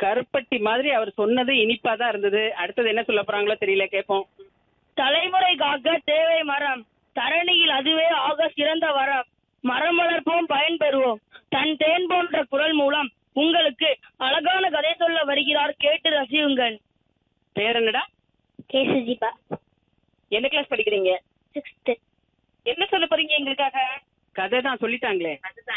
கருப்பட்டி மாதிரி அவர் சொன்னது இனிப்பா தான் இருந்தது அடுத்தது என்ன சொல்ல போறாங்களோ தெரியல கேட்போம் தலைமுறை காக்க தேவை மரம் தரணியில் அதுவே ஆக சிறந்த வரம் மரம் வளர்ப்போம் பயன் பெறுவோம் தன் தேன் போன்ற குரல் மூலம் உங்களுக்கு அழகான கதை சொல்ல வருகிறார் கேட்டு ரசியுங்கள் பேர் என்னடா கே சுஜிபா என்ன கிளாஸ் படிக்கிறீங்க சிக்ஸ்த்து என்ன சொல்ல போறீங்க எங்களுக்காக கதை தான் சொல்லிட்டாங்களே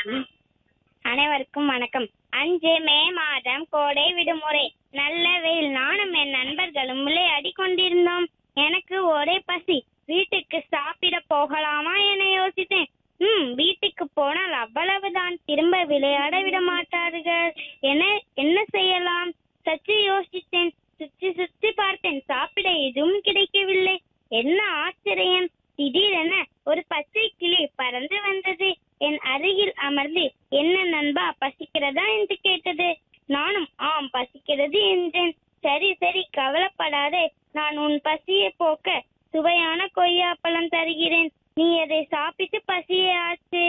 அனைவருக்கும் வணக்கம் அஞ்சு மே மாதம் கோடை விடுமுறை நல்ல வெயில் நானும் என் நண்பர்களும் விளையாடி கொண்டிருந்தோம் எனக்கு ஒரே பசி வீட்டுக்கு சாப்பிட போகலாமா என யோசித்தேன் ம் வீட்டுக்கு போனால் அவ்வளவுதான் திரும்ப விளையாட விட மாட்டார்கள் என்ன என்ன செய்யலாம் சற்று யோசித்தேன் சுற்றி சுற்றி பார்த்தேன் சாப்பிட எதுவும் கிடைக்கவில்லை என்ன ஆச்சரியம் திடீரென ஒரு பச்சை கிளி பறந்து வந்தது என் அருகில் அமர்ந்து என்ன நண்பா பசிக்கிறதா என்று கேட்டது நானும் ஆம் பசிக்கிறது என்றேன் சரி சரி கவலைப்படாதே நான் உன் பசியை போக்க சுவையான கொய்யாப்பழம் தருகிறேன் நீ அதை சாப்பிட்டு பசியை ஆச்சு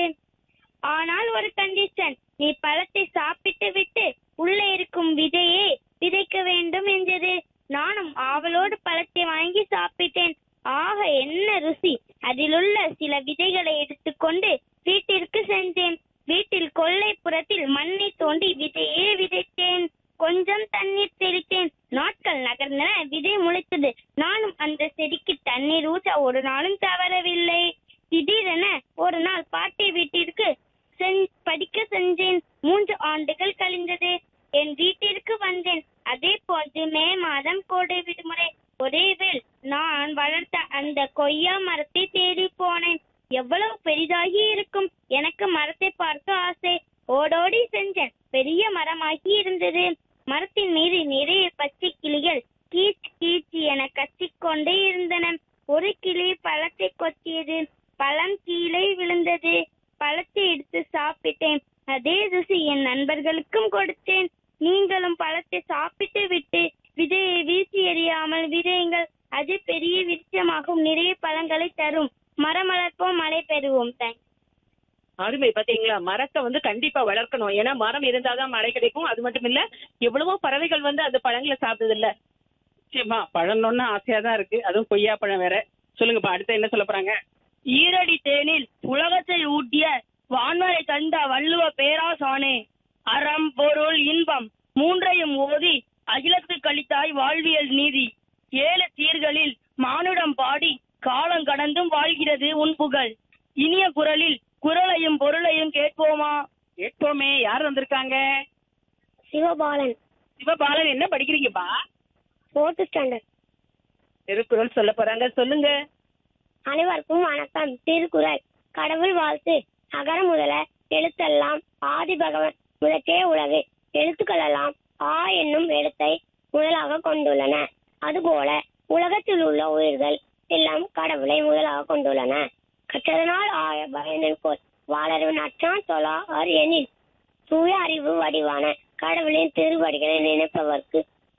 ஆனால் ஒரு கண்டிஷன் நீ பழத்தை சாப்பிட்டு விட்டு உள்ளே இருக்கும் விதையை விதைக்க வேண்டும் என்றது நானும் ஆவலோடு பழத்தை வாங்கி சாப்பிட்டேன் ஆக என்ன ருசி அதிலுள்ள சில விதைகளை எடுத்துக்கொண்டு வீட்டிற்கு சென்றேன் வீட்டில் கொல்லைப்புறத்தில் மண்ணை தோண்டி விதையே விதைத்தேன் கொஞ்சம் தண்ணீர் தெளித்தேன் நாட்கள் நகர்ந்தன விதை முளைத்தது நானும் அந்த செடிக்கு தண்ணீர் ஊற்ற ஒரு நாளும் தவறவில்லை திடீரென ஒரு நாள் பாட்டி வீட்டிற்கு சென்- படிக்க சென்றேன் மூன்று ஆண்டுகள் கழிந்தது என் வீட்டிற்கு வந்தேன் அதே போன்று மே மாதம் கோடை விடுமுறை ஒரேவில் நான் வளர்த்த அந்த கொய்யா மரத்தை தேடி போனேன் எவ்வளவு பெரிதாகி இருக்கும் எனக்கு மரத்தை பார்க்க ஆசை ஓடோடி சென்றேன் பெரிய மரமாகி இருந்தது மரத்தின் மீது நிறைய பச்சை கிளிகள் கீச் கீச் என கத்திக்கொண்டே இருந்தன ஒரு கிளி பழத்தை கொத்தியது பழம் கீழே விழுந்தது பழத்தை எடுத்து சாப்பிட்டேன் அதே ருசி என் நண்பர்களுக்கும் கொடுத்தேன் நீங்களும் பழத்தை சாப்பிட்டு விட்டு விதையை வீசி எறியாமல் விதையுங்கள் அது பெரிய விருட்சமாகும் நிறைய பழங்களை தரும் மரம் வளர்ப்போம் மழை பெறுவோம் தேங்க்ஸ் அருமை பாத்தீங்களா மரத்தை வந்து கண்டிப்பா வளர்க்கணும் ஏன்னா மரம் இருந்தாதான் மழை கிடைக்கும் அது மட்டும் இல்ல எவ்வளவோ பறவைகள் வந்து அந்த பழங்களை சாப்பிடுது இல்ல சரிம்மா பழம்னு ஆசையா தான் இருக்கு அதுவும் கொய்யா பழம் வேற சொல்லுங்கப்பா அடுத்து என்ன சொல்ல போறாங்க ஈரடி தேனில் உலகத்தை ஊட்டிய வான்வரை தந்த வள்ளுவ பேராசானே அறம் பொருள் இன்பம் மூன்றையும் ஓதி அகிலத்து கழித்தாய் வாழ்வியல் நீதி ஏழு சீர்களில் மானுடம் பாடி காலம் கடந்தும் வாழ்கிறது உன் புகழ் இனிய குரலில் குரலையும் பொருளையும் கேட்போமா கேட்போமே யார் வந்திருக்காங்க சிவபாலன் சிவபாலன் என்ன படிக்கிறீங்கப்பா ஃபோர்த் ஸ்டாண்டர்ட் திருக்குறள் சொல்ல போறாங்க சொல்லுங்க அனைவருக்கும் வணக்கம் திருக்குறள் கடவுள் வாழ்த்து அகர முதல எழுத்தெல்லாம் ஆதி பகவன் முதற்றே உலகு எழுத்துக்கள் எல்லாம் ஆ என்னும் எழுத்தை முதலாக கொண்டுள்ளன அதுபோல உலகத்தில் உள்ள உயிர்கள் எல்லாம் கடவுளை முதலாக கொண்டுள்ளன கற்றதனால் ஆய பயனில் போல் வாளறிவு நற்றான் தொழா அர் எனில் தூய அறிவு வடிவான கடவுளின் திருவடிகளை நினைப்பவர்க்கு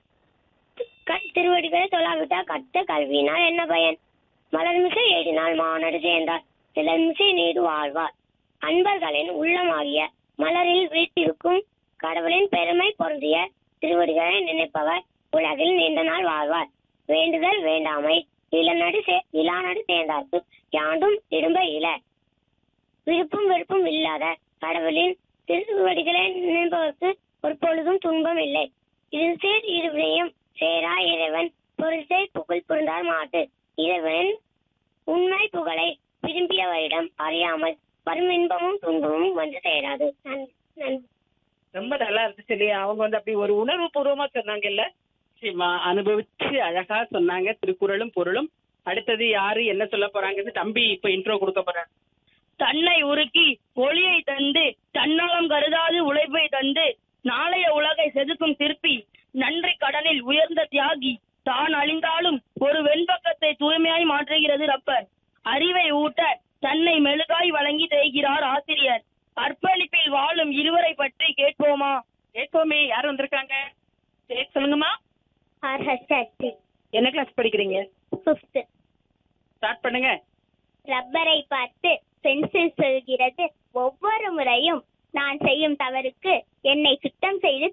க- திருவடிகளை தொழாவிட்டால் கற்ற கல்வியினால் என்ன பயன் மலர்மிசை ஏடினால் மானடு சேர்ந்தார் சிலர்மிசை நீடு வாழ்வார் அன்பர்களின் உள்ளமாகிய மலரில் வீட்டிற்கும் கடவுளின் பெருமை பொருந்திய திருவடிகளை நினைப்பவர் உலகில் நீண்ட நாள் வாழ்வார் வேண்டுதல் வேண்டாமை இளநடு சே இளாநடு சேர்ந்தார்க்கு யாண்டும் திரும்ப இல விருப்பும் வெறுப்பும் இல்லாத கடவுளின் திருவடிகளை நினைப்பவர்க்கு ஒரு பொழுதும் துன்பம் இல்லை இது சேர் இருவினையும் சேரா இறைவன் பொருள் சேர் புகழ் புரிந்தார் மாட்டு இறைவன் உண்மை புகழை விரும்பியவரிடம் அறியாமல் வரும் இன்பமும் துன்பமும் வந்து சேராது நன்- நன்றி ரொம்ப நல்லா இருந்துச்சு இல்லையா அவங்க வந்து அப்படி ஒரு உணர்வு பூர்வமா சொன்னாங்கல்ல சரிம்மா அனுபவிச்சு அழகா சொன்னாங்க திருக்குறளும் பொருளும் அடுத்தது யாரு என்ன சொல்ல போறாங்கன்னு தம்பி இப்ப இன்ட்ரோ கொடுக்க போறாரு தன்னை உருக்கி ஒளியை தந்து தன்னலம் கருதாது உழைப்பை தந்து நாளைய உலகை செதுக்கும் சிற்பி நன்றி கடனில் உயர்ந்த தியாகி தான் அழிந்தாலும் ஒரு வெண்பக்கத்தை தூய்மையாய் மாற்றுகிறது ரப்பர் அறிவை ஊட்ட தன்னை மெழுகாய் வழங்கி தேய்கிறார் ஆசிரியர் அர்ப்பணிப்பில் வாழும் இருவரை பற்றி கேட்போமா கேட்போமே யார் வந்திருக்காங்க சரி சொல்லுங்கம்மா ஆர்ஹெச்டி என்ன கிளாஸ் படிக்கிறீங்க ஃபிஃப்த் ஸ்டார்ட் பண்ணுங்க ரப்பரை பார்த்து பென்சில் சொல்கிறது ஒவ்வொரு முறையும் நான் செய்யும் தவறுக்கு என்னை சுத்தம் செய்து